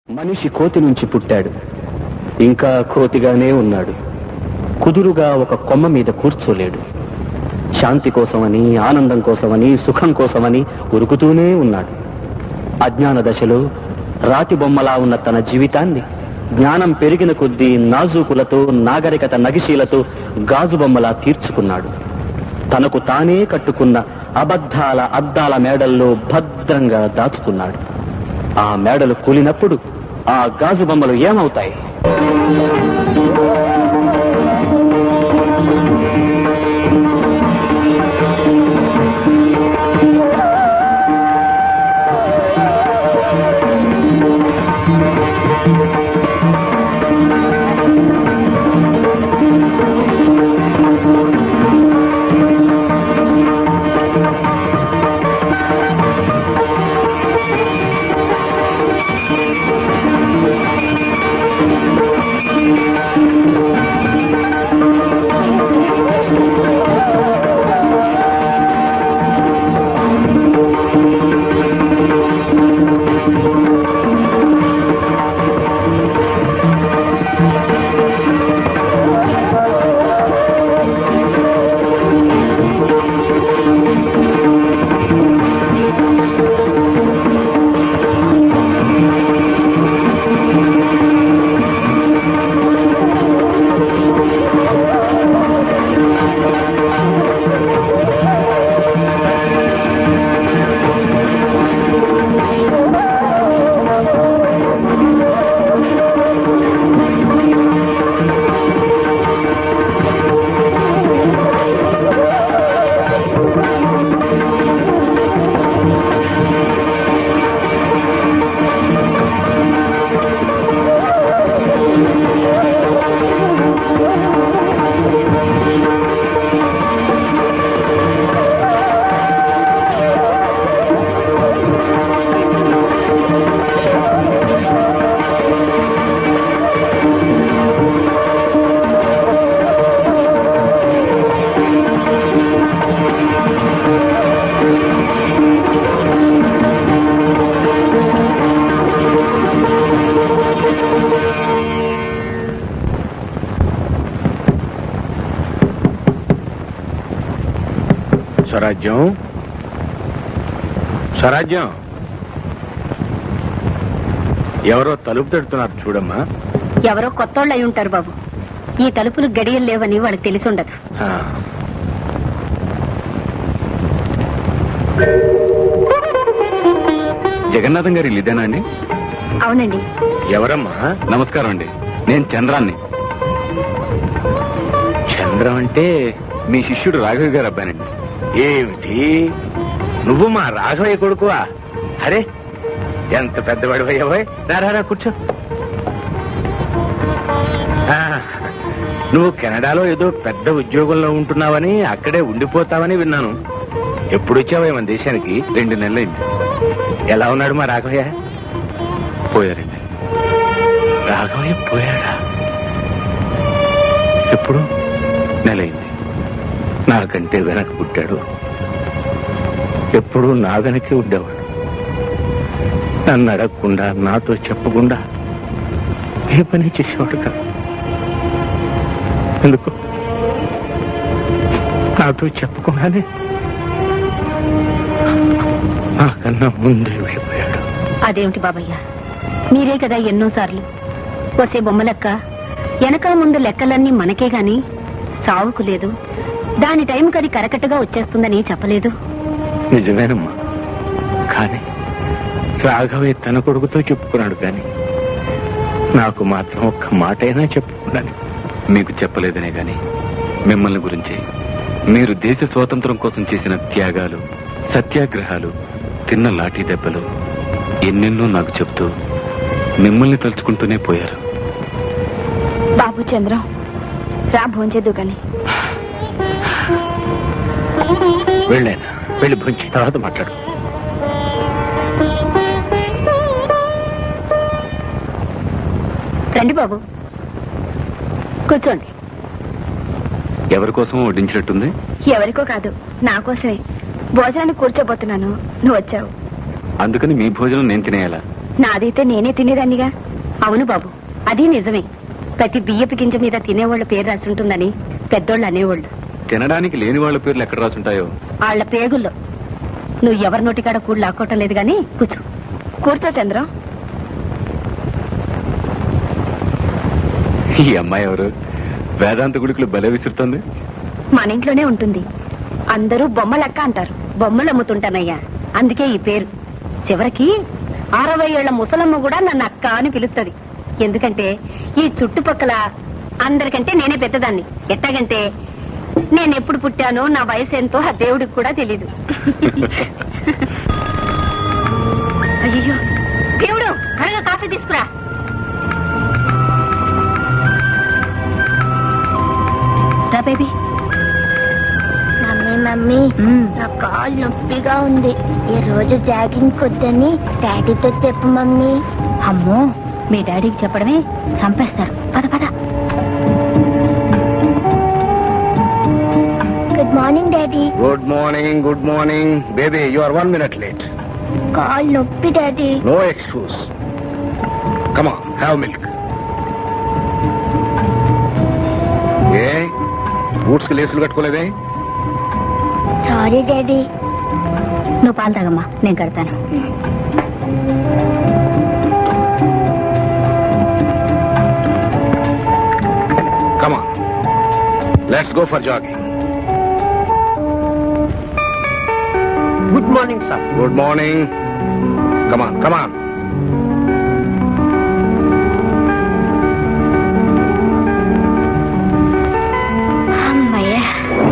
మనిషి కోతి నుంచి పుట్టాడు ఇంకా కోతిగానే ఉన్నాడు కుదురుగా ఒక కొమ్మ మీద కూర్చోలేడు శాంతి కోసమని ఆనందం కోసమని సుఖం కోసమని ఉరుకుతూనే ఉన్నాడు అజ్ఞాన దశలో రాతి బొమ్మలా ఉన్న తన జీవితాన్ని జ్ఞానం పెరిగిన కొద్దీ నాజూకులతో నాగరికత నగిశీలతో గాజు బొమ్మలా తీర్చుకున్నాడు తనకు తానే కట్టుకున్న అబద్ధాల అద్దాల మేడల్లో భద్రంగా దాచుకున్నాడు ఆ మేడలు కూలినప్పుడు ఆ గాజు బొమ్మలు ఏమవుతాయి స్వరాజ్యం స్వరాజ్యం ఎవరో తలుపు తడుతున్నారు చూడమ్మా ఎవరో కొత్తోళ్ళు అయి ఉంటారు బాబు ఈ తలుపులు గడియలు లేవని వాళ్ళకి తెలిసి ఉండదు ఆ. జగన్నాథం గారి ఇల్లు ఇదేనా అండి అవునండి ఎవరమ్మా నమస్కారం అండి నేను చంద్రాన్ని చంద్రం అంటే మీ శిష్యుడు రాఘవి గారు అబ్బాయినండి ఏమిటి నువ్వు మా రాఘవయ్య కొడుకువా అరే ఎంత పెద్దవాడు అయ్యావోయ్ రా రా, రా కూర్చో ఆ, నువ్వు కెనడాలో ఏదో పెద్ద ఉద్యోగంలో ఉంటున్నావని అక్కడే ఉండిపోతావని విన్నాను ఎప్పుడు వచ్చావే మన దేశానికి రెండు నెలలైంది ఎలా ఉన్నాడు మా రాఘవయ్య పోయారండి రాఘవయ్య పోయాడా ఎప్పుడు నెలైంది నాకంటే వెనక పుట్టాడు ఎప్పుడు నా వెనకే ఉండేవాడు నన్ను అడగకుండా నాతో చెప్పకుండా ఏ పని చేసేవాడు కాదు ఎందుకు నాతో చెప్పకుండానే నాకన్నా ముందే వెళ్ళిపోయాడు అదేమిటి బాబయ్య మీరే కదా ఎన్నోసార్లు వసే బొమ్మ లెక్క వెనక ముందు లెక్కలన్నీ మనకే గాని సావుకు లేదు దాని టైంకి అది కరకట్టుగా వచ్చేస్తుందని చెప్పలేదు నిజమేనమ్మా కానీ రాఘవయ్య తన కొడుకుతో చెప్పుకున్నాడు కానీ నాకు మాత్రం ఒక్క మాటైనా చెప్పుకున్నాను మీకు చెప్పలేదనే గాని మిమ్మల్ని గురించి మీరు దేశ స్వాతంత్రం కోసం చేసిన త్యాగాలు సత్యాగ్రహాలు తిన్న లాఠీ దెబ్బలు ఎన్నెన్నో నాకు చెప్తూ మిమ్మల్ని తలుచుకుంటూనే పోయారు బాబు చంద్రం రా భోంచేదు కానీ వెళ్ళాను వెళ్ళి భుంచి తర్వాత మాట్లాడు రండి బాబు కూర్చోండి ఎవరి కోసం వడ్డించినట్టుంది ఎవరికో కాదు నా కోసమే భోజనానికి కూర్చోబోతున్నాను నువ్వు వచ్చావు అందుకని మీ భోజనం నేను తినేయాలా నాదైతే నేనే తినేదాన్నిగా అవును బాబు అది నిజమే ప్రతి బియ్యపు గింజ మీద తినేవాళ్ళ పేరు రాసి ఉంటుందని పెద్దోళ్ళు అనేవాళ్ళు తినడానికి లేని వాళ్ళ పేర్లు ఎక్కడ రాసుంటాయో వాళ్ళ పేగుల్లో నువ్వు ఎవరి నోటికాడ కూడు లాక్కోవటం లేదు గాని కూర్చో కూర్చో చంద్రం ఈ అమ్మాయి ఎవరు వేదాంత గుడికులు బలే విసురుతుంది మన ఇంట్లోనే ఉంటుంది అందరూ బొమ్మలక్క అంటారు బొమ్మలు అమ్ముతుంటానయ్యా అందుకే ఈ పేరు చివరికి అరవై ఏళ్ల ముసలమ్మ కూడా నన్ను అక్క అని పిలుస్తుంది ఎందుకంటే ఈ చుట్టుపక్కల అందరికంటే నేనే పెద్దదాన్ని ఎట్టాగంటే నేను ఎప్పుడు పుట్టానో నా వయసు ఎంతో ఆ దేవుడికి కూడా తెలీదు అయ్యో దేవుడు త్వరగా కాఫీ తీసుకురా రా బేబీ మమ్మీ మమ్మీ నా కాలు నొప్పిగా ఉంది ఈ రోజు జాగింగ్ కొద్దని డాడీతో చెప్పు మమ్మీ అమ్మో మీ డాడీకి చెప్పడమే చంపేస్తారు పద పద good morning daddy good morning good morning baby you are one minute late కాలు నొప్పి daddy no excuse come have milk ఏ బూట్స్ కి లేసులు కట్టుకోలేదే సారీ డాడీ నువ్వు పాలు తాగమ్మా నేను కడతాను come let's go for jogging good morning sir good morning come on come on అమ్మయ్యా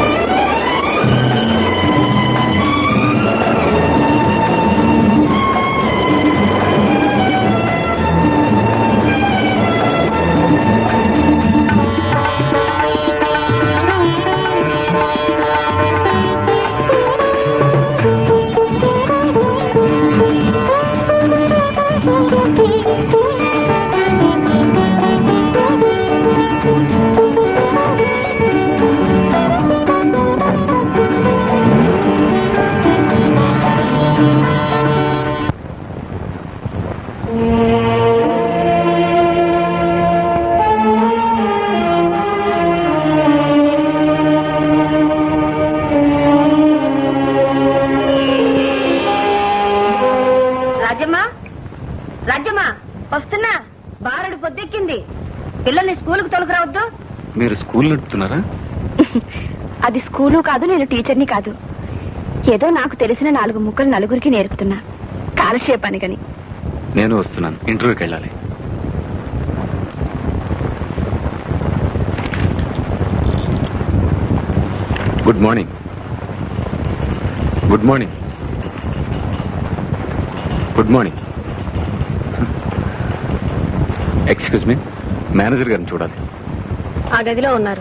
రాజమ్మా రాజమ్మా వస్తున్నా బారుడు పొద్దెక్కింది పిల్లల్ని స్కూలుకు తొలగరావద్దు మీరు స్కూల్ నడుపుతున్నారా అది స్కూలు కాదు నేను టీచర్ని కాదు ఏదో నాకు తెలిసిన నాలుగు ముక్కలు నలుగురికి నేర్పుతున్నా కాలక్షేపానికని నేను వస్తున్నాను ఇంటర్వ్యూకి వెళ్ళాలి good morning good morning good morning excuse me manager గారిని చూడాలి ఆ గదిలో ఉన్నారు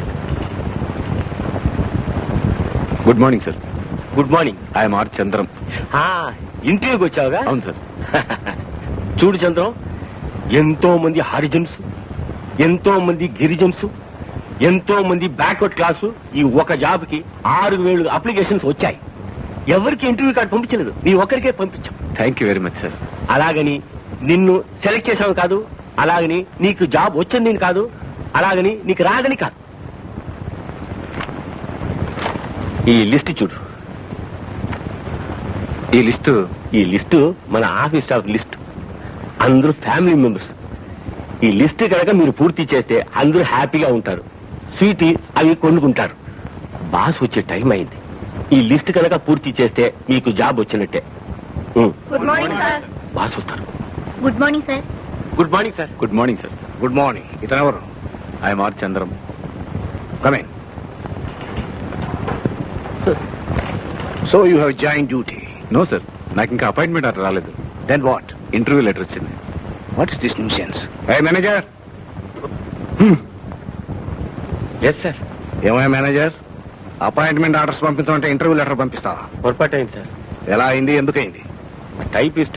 good morning sir good morning I'm R Chandram ఇంటర్వ్యూకి వచ్చావుగా అవును సార్ చూడు చంద్రం ఎంతో మంది హారిజన్స్ ఎంతో మంది గిరిజన్స్ ఎంతో మంది బ్యాక్వర్డ్ క్లాసు ఈ ఒక జాబ్ కి ఆరు వేలు అప్లికేషన్స్ వచ్చాయి ఎవరికి ఇంటర్వ్యూ కార్డు పంపించలేదు నీ ఒక్కరికే పంపించాం thank you very much sir అలాగని నిన్ను సెలెక్ట్ చేసావు కాదు అలాగని నీకు జాబ్ వచ్చింది కాదు అలాగని నీకు రాదని కాదు ఈ లిస్ట్ చూడు ఈ లిస్టు ఈ లిస్టు మన ఆఫీస్ స్టాఫ్ లిస్ట్ అందరూ ఫ్యామిలీ మెంబర్స్ ఈ లిస్ట్ కనుక మీరు పూర్తి చేస్తే అందరూ హ్యాపీగా ఉంటారు స్వీట్ అవి కొనుక్కుంటారు బాస్ వచ్చే టైం అయింది ఈ లిస్ట్ కనుక పూర్తి చేస్తే మీకు జాబ్ వచ్చినట్టే ఉం. గుడ్ మార్నింగ్ సార్ బాస్ వస్తారు good morning sir good morning sir good morning sir good morning ఇతను ఎవరు I'm R Chandram coming so you have join duty no sir నాకు ఇంకా అపాయింట్మెంట్ అట్లా రాలేదు దెన్ వాట్ ఇంటర్వ్యూ లెటర్ వచ్చింది వాట్ ఇస్ దిస్ న్యూసెన్స్ ఏ manager yes sir ఏమయ్యా manager appointment orders పంపించమంటే ఇంటర్వ్యూ లెటర్ పంపిస్తావా పొరపాటు అయింది సార్ ఎలా అయింది ఎందుకైంది టైపిస్ట్